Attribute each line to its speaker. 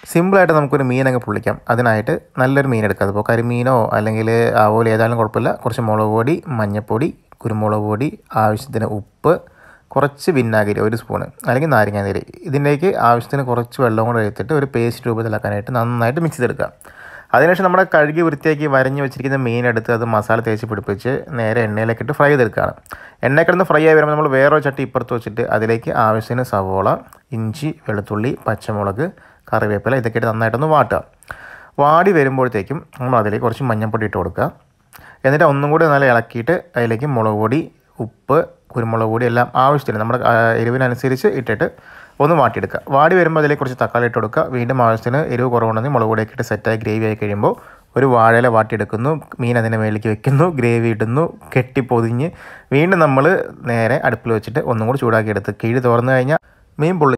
Speaker 1: സിമ്പിളായിട്ട് നമുക്കൊരു മീനങ്ങ് പൊള്ളിക്കാം അതിനായിട്ട് നല്ലൊരു മീൻ എടുക്കുക അതിപ്പോൾ കരിമീനോ അല്ലെങ്കിൽ ആവോലി ഏതായാലും കുഴപ്പമില്ല കുറച്ച് മുളക് പൊടി മഞ്ഞൾപ്പൊടി കുരുമുളക് പൊടി ആവശ്യത്തിന് ഉപ്പ് കുറച്ച് വിനാഗിരി ഒരു സ്പൂണ് അല്ലെങ്കിൽ നാരങ്ങാനീര് ഇതിലേക്ക് ആവശ്യത്തിന് കുറച്ച് വെള്ളം കൂടെ എടുത്തിട്ട് ഒരു പേസ്റ്റ് രൂപത്തിലാക്കാനായിട്ട് നന്നായിട്ട് മിക്സ് ചെയ്തെടുക്കുക അതിനുശേഷം നമ്മുടെ കഴുകി വൃത്തിയാക്കി വരഞ്ഞ് വെച്ചിരിക്കുന്ന മീൻ എടുത്ത് അത് മസാല തേച്ച് പിടിപ്പിച്ച് നേരെ എണ്ണയിലേക്ക് ഇട്ട് ഫ്രൈ ചെയ്തെടുക്കുകയാണ് എണ്ണ കിടന്ന് ഫ്രൈ ആയി വരുമ്പോൾ നമ്മൾ വേറൊരു ചട്ടി ഇപ്പുറത്ത് വെച്ചിട്ട് അതിലേക്ക് ആവശ്യത്തിന് സവോള ഇഞ്ചി വെളുത്തുള്ളി പച്ചമുളക് കറിവേപ്പില ഇതൊക്കെ ഇട്ട് നന്നായിട്ടൊന്ന് വാട്ടുക വാടി വരുമ്പോഴത്തേക്കും നമ്മൾ അതിലേക്ക് കുറച്ച് മഞ്ഞൾപ്പൊടി ഇട്ട് കൊടുക്കുക എന്നിട്ട് ഒന്നും കൂടി നല്ല ഇളക്കിയിട്ട് അതിലേക്ക് മുളക് പൊടി ഉപ്പ് കുരുമുളക് പൊടി എല്ലാം ആവശ്യത്തിന് നമ്മുടെ ആ, എരിവിനനുസരിച്ച് ഇട്ടിട്ട് ഒന്ന് വാട്ടിയെടുക്കുക വാടി വരുമ്പോൾ അതിലേക്ക് കുറച്ച് തക്കാളി ഇട്ട് കൊടുക്കുക വീണ്ടും ആവശ്യത്തിന് എരിവ് കുറവുണ്ടെങ്കിൽ മുളക് പൊടിയൊക്കെ ഇട്ട് സെറ്റായി ഗ്രേവി ആയി കഴിയുമ്പോൾ ഒരു വാഴയില വാട്ടിയെടുക്കുന്നു മീൻ അതിൻ്റെ മേലേക്ക് വെക്കുന്നു ഗ്രേവി ഇടുന്നു കെട്ടി പൊതിഞ്ഞ് വീണ്ടും നമ്മൾ നേരെ അടുപ്പിൽ വെച്ചിട്ട് ഒന്നും കൂടി ചൂടാക്കി എടുത്ത് കിഴി തുറന്നു കഴിഞ്ഞാൽ മീൻ പൊള്ളി